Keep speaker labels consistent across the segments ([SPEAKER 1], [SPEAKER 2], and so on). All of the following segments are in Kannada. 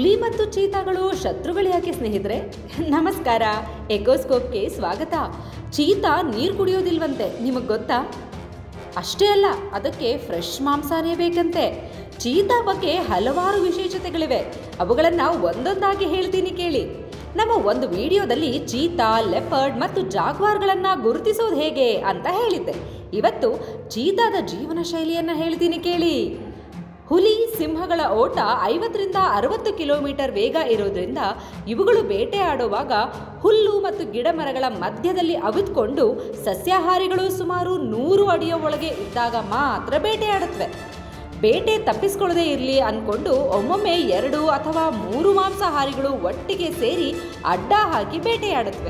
[SPEAKER 1] ಹುಲಿ ಮತ್ತು ಚೀತಾಗಳು ಶತ್ರುಗಳು ಯಾಕೆ ಸ್ನೇಹಿತರೆ ನಮಸ್ಕಾರ ಎಕೋಸ್ಕೋಪ್ಗೆ ಸ್ವಾಗತ ಚೀತಾ ನೀರು ಕುಡಿಯೋದಿಲ್ವಂತೆ ನಿಮಗೆ ಗೊತ್ತಾ ಅಷ್ಟೇ ಅಲ್ಲ ಅದಕ್ಕೆ ಫ್ರೆಶ್ ಮಾಂಸನೇ ಬೇಕಂತೆ ಚೀತಾ ಬಗ್ಗೆ ಹಲವಾರು ವಿಶೇಷತೆಗಳಿವೆ ಅವುಗಳನ್ನು ಒಂದೊಂದಾಗಿ ಹೇಳ್ತೀನಿ ಕೇಳಿ ನಮ್ಮ ಒಂದು ವಿಡಿಯೋದಲ್ಲಿ ಚೀತಾ ಲೆಪರ್ಡ್ ಮತ್ತು ಜಾಗ್ವಾರ್ಗಳನ್ನು ಗುರುತಿಸೋದು ಹೇಗೆ ಅಂತ ಹೇಳಿದ್ದೆ ಇವತ್ತು ಚೀತಾದ ಜೀವನ ಶೈಲಿಯನ್ನು ಹೇಳ್ತೀನಿ ಕೇಳಿ ಹುಲಿ ಸಿಂಹಗಳ ಓಟ ಐವತ್ತರಿಂದ ಅರವತ್ತು ಕಿಲೋಮೀಟರ್ ವೇಗ ಇರೋದ್ರಿಂದ ಇವುಗಳು ಬೇಟೆಯಾಡುವಾಗ ಹುಲ್ಲು ಮತ್ತು ಗಿಡ ಮರಗಳ ಮಧ್ಯದಲ್ಲಿ ಅವಿತ್ಕೊಂಡು ಸಸ್ಯಾಹಾರಿಗಳು ಸುಮಾರು ನೂರು ಅಡಿಯ ಒಳಗೆ ಇದ್ದಾಗ ಮಾತ್ರ ಬೇಟೆಯಾಡುತ್ತವೆ ಬೇಟೆ ತಪ್ಪಿಸ್ಕೊಳ್ಳದೆ ಇರಲಿ ಅಂದ್ಕೊಂಡು ಒಮ್ಮೊಮ್ಮೆ ಎರಡು ಅಥವಾ ಮೂರು ಮಾಂಸಾಹಾರಿಗಳು ಒಟ್ಟಿಗೆ ಸೇರಿ ಅಡ್ಡ ಹಾಕಿ ಬೇಟೆಯಾಡುತ್ತವೆ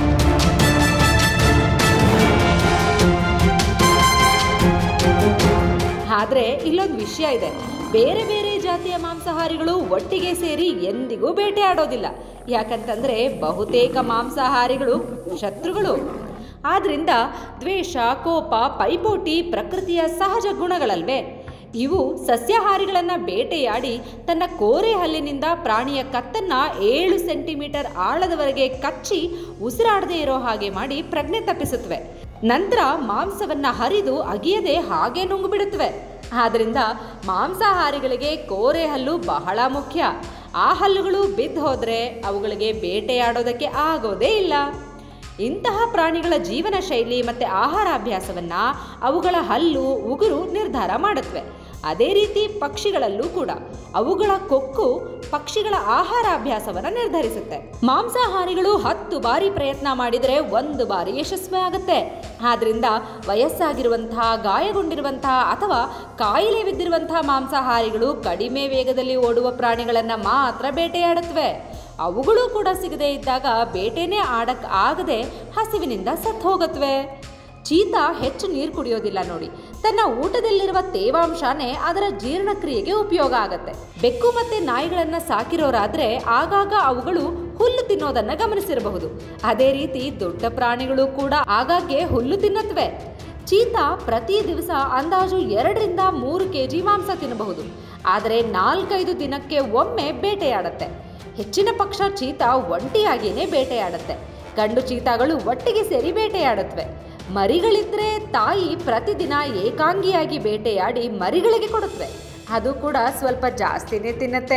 [SPEAKER 1] ಆದರೆ ಇಲ್ಲೊಂದು ವಿಷಯ ಇದೆ ಬೇರೆ ಬೇರೆ ಜಾತಿಯ ಮಾಂಸಾಹಾರಿಗಳು ಒಟ್ಟಿಗೆ ಸೇರಿ ಎಂದಿಗೂ ಬೇಟೆಯಾಡೋದಿಲ್ಲ ಯಾಕಂತಂದ್ರೆ ಬಹುತೇಕ ಮಾಂಸಾಹಾರಿಗಳು ಶತ್ರುಗಳು ಆದ್ರಿಂದ ದ್ವೇಷ ಕೋಪ ಪೈಪೋಟಿ ಪ್ರಕೃತಿಯ ಸಹಜ ಗುಣಗಳಲ್ವೇ ಇವು ಸಸ್ಯಾಹಾರಿಗಳನ್ನು ಬೇಟೆಯಾಡಿ ತನ್ನ ಕೋರೆ ಹಲ್ಲಿನಿಂದ ಪ್ರಾಣಿಯ ಕತ್ತನ್ನ ಏಳು ಸೆಂಟಿಮೀಟರ್ ಆಳದವರೆಗೆ ಕಚ್ಚಿ ಉಸಿರಾಡದೇ ಇರೋ ಹಾಗೆ ಮಾಡಿ ಪ್ರಜ್ಞೆ ತಪ್ಪಿಸುತ್ತವೆ ನಂತರ ಮಾಂಸವನ್ನ ಹರಿದು ಅಗಿಯದೆ ಹಾಗೆ ನುಂಗುಬಿಡುತ್ತವೆ ಆದ್ರಿಂದ ಮಾಂಸಾಹಾರಿಗಳಿಗೆ ಕೋರೆ ಹಲ್ಲು ಬಹಳ ಮುಖ್ಯ ಆ ಹಲ್ಲುಗಳು ಬಿದ್ದು ಹೋದ್ರೆ ಅವುಗಳಿಗೆ ಬೇಟೆಯಾಡೋದಕ್ಕೆ ಆಗೋದೇ ಇಲ್ಲ ಇಂತಹ ಪ್ರಾಣಿಗಳ ಜೀವನ ಶೈಲಿ ಮತ್ತು ಆಹಾರಾಭ್ಯಾಸವನ್ನ ಅವುಗಳ ಹಲ್ಲು ಉಗುರು ನಿರ್ಧಾರ ಮಾಡುತ್ತವೆ ಅದೇ ರೀತಿ ಪಕ್ಷಿಗಳಲ್ಲೂ ಕೂಡ ಅವುಗಳ ಕೊಕ್ಕು ಪಕ್ಷಿಗಳ ಆಹಾರಾಭ್ಯಾಸವನ್ನು ನಿರ್ಧರಿಸುತ್ತೆ ಮಾಂಸಾಹಾರಿಗಳು ಹತ್ತು ಬಾರಿ ಪ್ರಯತ್ನ ಮಾಡಿದರೆ ಒಂದು ಬಾರಿ ಯಶಸ್ವಿ ಆಗುತ್ತೆ ಆದ್ರಿಂದ ವಯಸ್ಸಾಗಿರುವಂತಹ ಗಾಯಗೊಂಡಿರುವಂತಹ ಅಥವಾ ಕಾಯಿಲೆ ಬಿದ್ದಿರುವಂತಹ ಮಾಂಸಾಹಾರಿಗಳು ಕಡಿಮೆ ವೇಗದಲ್ಲಿ ಓಡುವ ಪ್ರಾಣಿಗಳನ್ನು ಮಾತ್ರ ಬೇಟೆಯಾಡುತ್ತವೆ ಅವುಗಳು ಕೂಡ ಸಿಗದೇ ಇದ್ದಾಗ ಬೇಟೆನೇ ಆಡಕ್ ಆಗದೆ ಹಸಿವಿನಿಂದ ಸತ್ತು ಹೋಗುತ್ತವೆ ಚೀತಾ ಹೆಚ್ಚು ನೀರು ಕುಡಿಯೋದಿಲ್ಲ ನೋಡಿ ತನ್ನ ಊಟದಲ್ಲಿರುವ ತೇವಾಂಶನೇ ಅದರ ಜೀರ್ಣಕ್ರಿಯೆಗೆ ಉಪಯೋಗ ಆಗತ್ತೆ ಬೆಕ್ಕು ಮತ್ತೆ ನಾಯಿಗಳನ್ನ ಸಾಕಿರೋರಾದ್ರೆ ಆಗಾಗ ಅವುಗಳು ಹುಲ್ಲು ತಿನ್ನೋದನ್ನ ಗಮನಿಸಿರಬಹುದು ಅದೇ ರೀತಿ ದೊಡ್ಡ ಪ್ರಾಣಿಗಳು ಕೂಡ ಆಗಾಗ್ಗೆ ಹುಲ್ಲು ತಿನ್ನತ್ವೆ ಚೀತಾ ಪ್ರತಿ ದಿವಸ ಅಂದಾಜು ಎರಡರಿಂದ ಮೂರು ಕೆಜಿ ಮಾಂಸ ತಿನ್ನಬಹುದು ಆದರೆ ನಾಲ್ಕೈದು ದಿನಕ್ಕೆ ಒಮ್ಮೆ ಬೇಟೆಯಾಡತ್ತೆ ಹೆಚ್ಚಿನ ಪಕ್ಷ ಚೀತಾ ಒಂಟಿಯಾಗಿಯೇ ಬೇಟೆಯಾಡುತ್ತೆ ಗಂಡು ಚೀತಾಗಳು ಒಟ್ಟಿಗೆ ಸೇರಿ ಬೇಟೆಯಾಡುತ್ತವೆ ಮರಿಗಳಿದ್ರೆ ತಾಯಿ ಪ್ರತಿದಿನ ಏಕಾಂಗಿಯಾಗಿ ಬೇಟೆಯಾಡಿ ಮರಿಗಳಿಗೆ ಕೊಡುತ್ತವೆ ಅದು ಕೂಡ ಸ್ವಲ್ಪ ಜಾಸ್ತಿನೇ ತಿನ್ನತ್ತೆ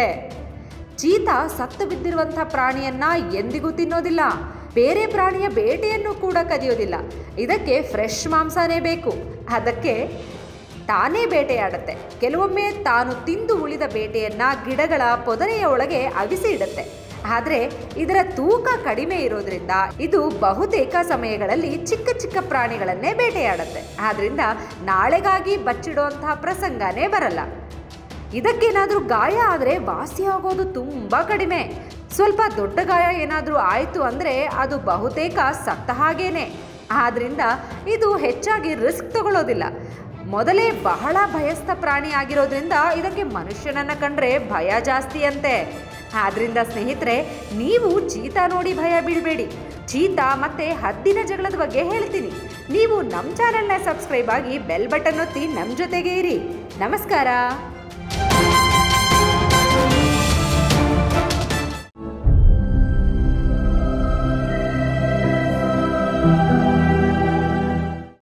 [SPEAKER 1] ಚೀತಾ ಸತ್ತು ಬಿದ್ದಿರುವಂಥ ಪ್ರಾಣಿಯನ್ನ ಎಂದಿಗೂ ತಿನ್ನೋದಿಲ್ಲ ಬೇರೆ ಪ್ರಾಣಿಯ ಬೇಟೆಯನ್ನು ಕೂಡ ಕದಿಯೋದಿಲ್ಲ ಇದಕ್ಕೆ ಫ್ರೆಶ್ ಮಾಂಸನೇ ಬೇಕು ಅದಕ್ಕೆ ತಾನೇ ಬೇಟೆಯಾಡುತ್ತೆ ಕೆಲವೊಮ್ಮೆ ತಾನು ತಿಂದು ಉಳಿದ ಬೇಟೆಯನ್ನ ಗಿಡಗಳ ಪೊದನೆಯ ಒಳಗೆ ಅವಿಸಿ ಇಡುತ್ತೆ ಆದರೆ ಇದರ ತೂಕ ಕಡಿಮೆ ಇರೋದ್ರಿಂದ ಇದು ಬಹುತೇಕ ಸಮಯಗಳಲ್ಲಿ ಚಿಕ್ಕ ಚಿಕ್ಕ ಪ್ರಾಣಿಗಳನ್ನೇ ಬೇಟೆಯಾಡುತ್ತೆ ಆದ್ರಿಂದ ನಾಳೆಗಾಗಿ ಬಚ್ಚಿಡುವಂತಹ ಪ್ರಸಂಗನೇ ಬರಲ್ಲ ಇದಕ್ಕೇನಾದರೂ ಗಾಯ ಆದರೆ ವಾಸಿಯಾಗೋದು ತುಂಬ ಕಡಿಮೆ ಸ್ವಲ್ಪ ದೊಡ್ಡ ಗಾಯ ಏನಾದರೂ ಆಯಿತು ಅಂದರೆ ಅದು ಬಹುತೇಕ ಸತ್ತ ಹಾಗೇನೆ ಆದ್ರಿಂದ ಇದು ಹೆಚ್ಚಾಗಿ ರಿಸ್ಕ್ ತಗೊಳ್ಳೋದಿಲ್ಲ ಮೊದಲೇ ಬಹಳ ಭಯಸ್ಥ ಪ್ರಾಣಿ ಆಗಿರೋದ್ರಿಂದ ಇದಕ್ಕೆ ಮನುಷ್ಯನನ್ನ ಕಂಡ್ರೆ ಭಯ ಜಾಸ್ತಿ ಅಂತೆ ಆದ್ರಿಂದ ಸ್ನೇಹಿತರೆ ನೀವು ಚೀತಾ ನೋಡಿ ಭಯ ಬೀಳಬೇಡಿ ಚೀತಾ ಮತ್ತೆ ಹದ್ದಿನ ಜಗಳದ ಬಗ್ಗೆ ಹೇಳ್ತೀನಿ ನೀವು ನಮ್ಮ ಚಾನೆಲ್ನ ಸಬ್ಸ್ಕ್ರೈಬ್ ಆಗಿ ಬೆಲ್ ಬಟನ್ ಒತ್ತಿ ನಮ್ಮ ಜೊತೆಗೆ ಇರಿ ನಮಸ್ಕಾರ